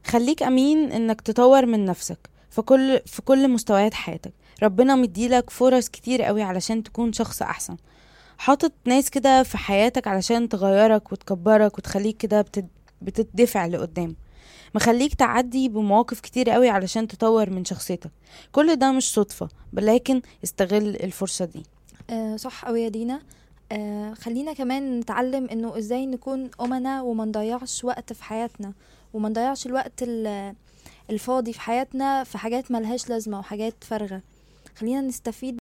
خليك أمين إنك تطور من نفسك في كل في كل مستويات حياتك ربنا مديلك فرص كتير قوي علشان تكون شخص أحسن حاطط ناس كده في حياتك علشان تغيرك وتكبرك وتخليك كده بتد... بتدفع لقدام مخليك تعدي بمواقف كتير قوي علشان تطور من شخصيتك كل ده مش صدفة ولكن استغل الفرصة دي آه صح أوي يا دينا آه خلينا كمان نتعلم انه ازاي نكون امنا وما نضيعش وقت في حياتنا وما نضيعش الوقت ال- الفاضي في حياتنا في حاجات ملهاش لازمة وحاجات فارغة خلينا نستفيد